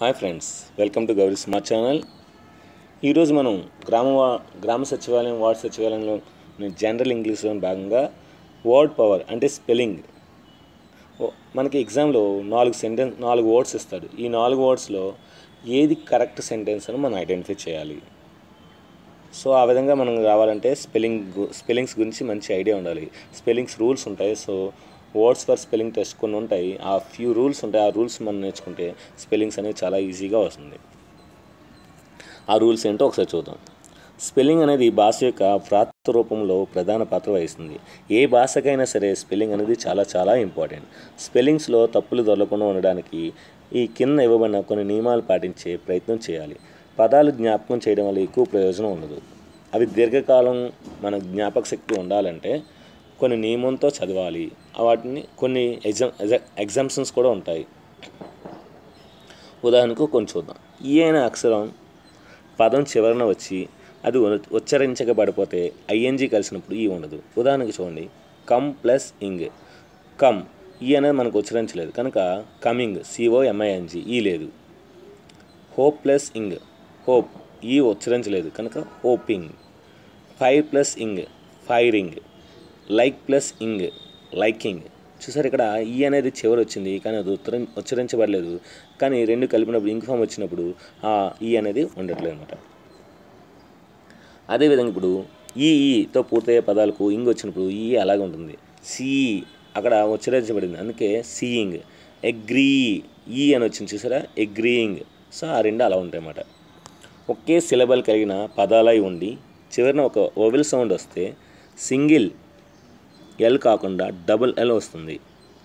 hi friends welcome to Gauri smart channel ఈరోజు మనం గ్రామ వా- గ్రామ సచివాలయం వార్డ్ సచివాలయంలో జనరల్ ఇంగ్లీష్లో భాగంగా వర్డ్ పవర్ అంటే స్పెల్లింగ్ ఓ- మనకి ఎగ్జామ్లో నాలుగు సెంటెన్స్ నాలుగు వర్డ్స్ ఇస్తాడు ఈ నాలుగు వర్డ్స్లో ఏది కరెక్ట్ సెంటెన్స్ అని మనం ఐడెంటిఫై చేయాలి సో ఆ విధంగా మనం రావాలంటే స్పెల్లింగ్ గు- స్పెల్లింగ్స్ గురించి మంచి ఐడియా ఉండాలి స్పెల్లింగ్స్ రూల్స్ ఉంటాయి so words for spelling test కొన్ని ఉంటాయి ఆ ఫ్యూ రూల్స్ ఉంటాయి ఆ రూల్స్ మనం నేర్చుకుంటే స్పెల్లింగ్స్ అనేవి చాలా ఈజీగా వస్తుంది ఆ రూల్స్ ఏంటో ఒకసారి చూద్దాం స్పెల్లింగ్ అనేది భాష యొక్క ప్రాప్త రూపంలో ప్రధాన పాత్ర వహిస్తుంది ఏ భాషకైనా సరే స్పెల్లింగ్ అనేది చాలా చాలా ఇంపార్టెంట్ స్పెల్లింగ్స్లో తప్పులు దొరకకుండా ఉండడానికి ఈ కింద ఇవ్వబడిన కొన్ని నియమాలు పాటించే ప్రయత్నం చేయాలి పదాలు జ్ఞాపకం చేయడం వల్ల ఎక్కువ ప్రయోజనం ఉండదు అవి దీర్ఘకాలం మన జ్ఞాపక శక్తి ఉండాలంటే కొన్ని నియమంతో చదవాలి వాటిని కొన్ని ఎగ్జామ్ ఎగ్జామ్షన్స్ కూడా ఉంటాయి ఉదాహరణకు కొన్ని చూద్దాం ఈ అయిన అక్షరం పదం చివరన వచ్చి అది ఉ- ఉచ్చరించకబడిపోతే ఐఎన్జి కలిసినప్పుడు ఈ ఉండదు ఉదాహరణకి చూడండి కమ్ ప్లస్ ఇంగ్ కమ్ ఈ అనేది మనకు ఉచ్చరించలేదు కనుక కమింగ్ సిఓ ఎంఐఎన్జి ఈ లేదు హోప్ ప్లస్ ఇంగ్ హోప్ ఈ ఉచ్చరించలేదు కనుక hoping fire plus ing firing like plus ing liking చూసారు ఇక్కడ ఈ అనేది చివరి వచ్చింది కానీ అది ఉత్తరం ఉచ్చరించబడలేదు కానీ రెండు కలిపినప్పుడు ఇంక్ ఫామ్ వచ్చినప్పుడు ఆ ఈ అనేది ఉండట్లేదు అనమాట అదేవిధంగా ఇప్పుడు ఈ ఈతో పూర్తయ్యే పదాలకు ఇంగ్ వచ్చినప్పుడు ఈ అలాగే ఉంటుంది సి అక్కడ ఉచ్చరించబడింది అందుకే సీయింగ్ ఎగ్రీ ఈ అని వచ్చింది చూసారా ఎగ్రీయింగ్ సో ఆ రెండు అలా ఉంటాయి అన్నమాట ఒకే సిలబల్ కలిగిన పదాలై ఉండి చివరిన ఒక ఓవెల్ సౌండ్ వస్తే సింగిల్ ఎల్ కాకుండా డబుల్ ఎల్ వస్తుంది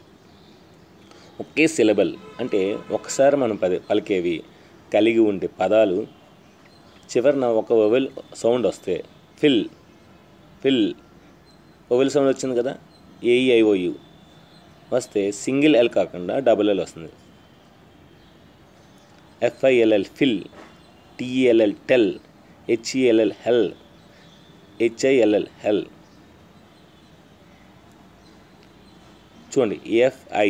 ఒకే సిలబల్ అంటే ఒకసారి మనం పది పలికేవి కలిగి ఉండే పదాలు చివరిన ఒక ఓవెల్ సౌండ్ వస్తే ఫిల్ ఫిల్ ఓవెల్ సౌండ్ వచ్చింది కదా ఏఈఐఓయు వస్తే సింగిల్ ఎల్ కాకుండా డబుల్ ఎల్ వస్తుంది ఎఫ్ఐఎల్ఎల్ ఫిల్ టీఈఎల్ఎల్ టెల్ హెచ్ఈఎల్ఎల్ హెల్ హెచ్ఐఎల్ఎల్ హెల్ చూడండి ఎఫ్ఐ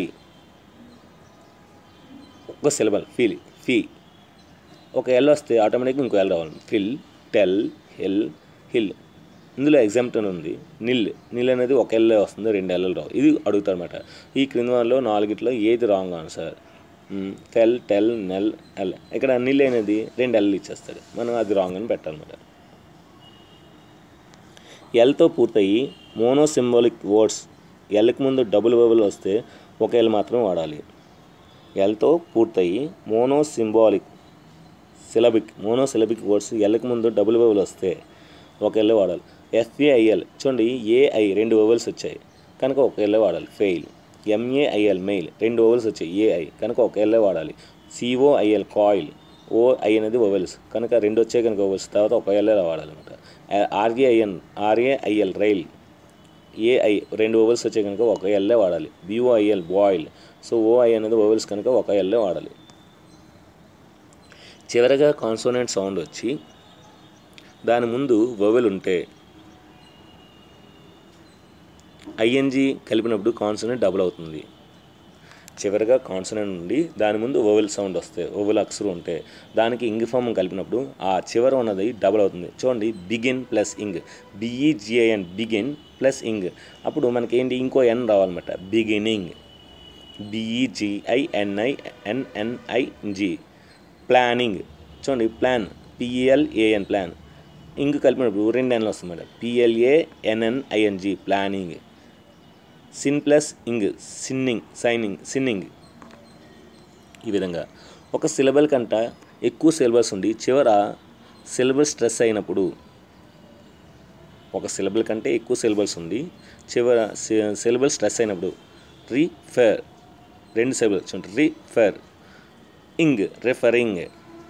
ఒక సిలబల్ ఫీల్ ఫీ ఒక ఎల్ వస్తే ఆటోమేటిక్గా ఇంకో ఎల్ రావాలి ఫిల్ టెల్ హెల్ హిల్ ఇందులో ఎగ్జాంపుల్ ఉంది నిల్ నిల్ అనేది ఒక ఎల్ వస్తుంది రెండు ఎల్లు రావు ఇది అడుగుతారన్నమాట ఈ క్రింద వాళ్ళలో నాలుగిట్లో ఏది wrong answer fell tell knell L ఇక్కడ నిల్ అనేది రెండు ఎల్ ఇచ్చేస్తాడు మనం అది రాంగ్ అని పెట్టాలన్నమాట ఎల్తో పూర్తయి మోనో సింబాలిక్ వర్డ్స్ ఎల్కి ముందు డబుల్ వబుల్ వస్తే ఒక ఎల్ మాత్రం వాడాలి ఎల్తో పూర్తయి mono symbolic syllabic mono syllabic words ఎల్కి ముందు డబుల్ వబుల్ వస్తే ఒక ఎల్ వాడాలి ఎఫ్ఏఐఎల్ చూడండి ఏఐ రెండు వబుల్స్ వచ్చాయి కనుక ఒక ఎల్ వాడాలి ఫెయిల్ ఎంఏఐఎల్ మెయిల్ రెండు ఓవెల్స్ వచ్చాయి ఏఐ కనుక ఒక ఎల్లే వాడాలి సిఓఐఎల్ కాయిల్ ఓఐ అనేది ఓవెల్స్ కనుక రెండు వచ్చాయి కనుక ఓవెల్స్ తర్వాత ఒక ఎల్లే వాడాలన్నమాట ఆర్ఏఐఎన్ ఆర్ఏఐఎల్ రైల్ ఏఐ రెండు ఓవెల్స్ వచ్చాయి కనుక ఒక ఎల్లే వాడాలి బిఓఐఎల్ బాయిల్ సో ఓఐ అనేది ఓవెల్స్ కనుక ఒక ఎల్లే వాడాలి చివరగా కాన్సోనెంట్ సౌండ్ వచ్చి దాని ముందు వొవెల్ ఉంటే ఐఎన్జి కలిపినప్పుడు కాన్సనెంట్ డబుల్ అవుతుంది చివరిగా కాన్సనెంట్ నుండి దాని ముందు ఓవెల్ సౌండ్ వస్తే ఓవెల్ అక్షరం ఉంటే దానికి ఇంగ్ ఫామ్ కలిపినప్పుడు ఆ చివర ఉన్నది డబుల్ అవుతుంది చూడండి begin plus ing B E G I N begin plus ing అప్పుడు మనకి ఏంటి ఇంకో ఎన్ రావాలన్నమాట బిగినింగ్ బిఈజిఐఎన్ఐ ఎన్ఎన్ఐజి ప్లానింగ్ చూడండి ప్లాన్ పిఎల్ఏఎన్ ప్లాన్ ఇంగ్ కలిపినప్పుడు రెండు ఎన్లు వస్తుంది P L A N N I N G planning sin plus ing sinning signing sinning ఈ విధంగా ఒక సిలబల్ కంట ఎక్కువ సిలబల్స్ ఉండి చివర సిలబల్ స్ట్రెస్ అయినప్పుడు ఒక సిలబల్ కంటే ఎక్కువ సిలబల్స్ ఉంది చివర సిలబల్ స్ట్రెస్ అయినప్పుడు రీఫర్ రెండు సిలబల్ చూడండి refer ing referring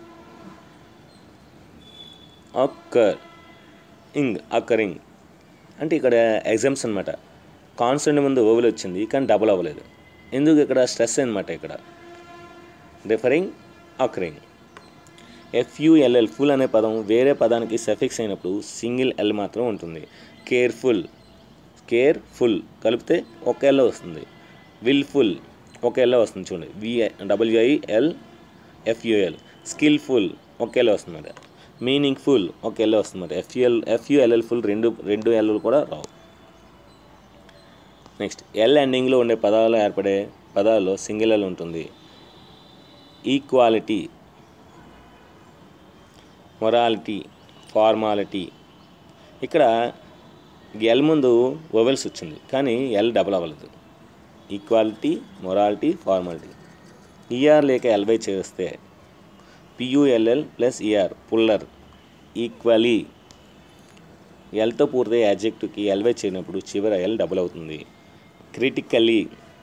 occur ing occurring అంటే ఇక్కడ ఎగ్జామ్స్ అనమాట కాన్స్టెంట్ ముందు ఓవెల్ వచ్చింది కానీ డబుల్ అవ్వలేదు ఎందుకు ఇక్కడ స్ట్రెస్ అనమాట ఇక్కడ రిఫరింగ్ అక్కరింగ్ ఎఫ్యుఎల్ఎల్ ఫుల్ అనే పదం వేరే పదానికి సఫిక్స్ అయినప్పుడు సింగిల్ ఎల్ మాత్రం ఉంటుంది కేర్ఫుల్ కేర్ఫుల్ కలిపితే ఒక ఎల్ వస్తుంది విల్ఫుల్ ఒక ఎల్ వస్తుంది చూడండి వి డబ్ల్యూఐఎల్ ఎఫ్యుఎల్ స్కిల్ఫుల్ ఒకేలా వస్తుంది మీనింగ్ఫుల్ ఒకేలా వస్తుంది ఎఫ్యుఎల్ ఎఫ్యుఎల్ఎల్ ఫుల్ రెండు రెండు ఎల్ కూడా రావు నెక్స్ట్ ఎల్ ఎండింగ్లో ఉండే పదాలు ఏర్పడే పదాల్లో సింగిల్ ఎల్ ఉంటుంది ఈక్వాలిటీ మొరాలిటీ ఫార్మాలిటీ ఇక్కడ ఎల్ ముందు వొవెల్స్ వచ్చింది కానీ ఎల్ డబల్ అవ్వలేదు ఈక్వాలిటీ మొరాలిటీ ఫార్మాలిటీ ఈఆర్ లేక ఎల్వై చేస్తే P U L L plus E R puller equally ఎల్తో పూర్తయ్యే యాజెక్టివ్కి ఎల్వై చేయనప్పుడు చివర ఎల్ డబుల్ అవుతుంది critically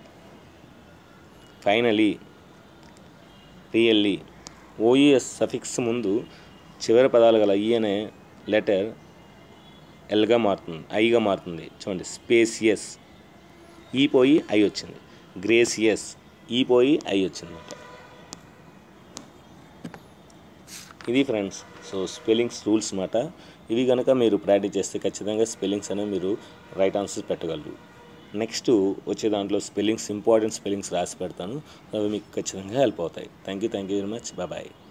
finally really O U S suffix ముందు చివరి పదాలు గల ఈ అనే లెటర్ ఎల్గా మారుతుంది ఐగా మారుతుంది చూడండి స్పేసియస్ ఈ పోయి ఐ వచ్చింది గ్రేసియస్ ఈ పోయి ఐ వచ్చింది ఇది ఫ్రెండ్స్ సో స్పెల్లింగ్స్ రూల్స్ మాట ఇవి కనుక మీరు ప్రాక్టీస్ చేస్తే ఖచ్చితంగా స్పెల్లింగ్స్ అనేవి మీరు రైట్ ఆన్సర్స్ పెట్టగలరు నెక్స్ట్ వచ్చే దాంట్లో స్పెల్లింగ్స్ ఇంపార్టెంట్ స్పెల్లింగ్స్ రాసి పెడతాను అవి మీకు ఖచ్చితంగా హెల్ప్ అవుతాయి thank you thank you very much bye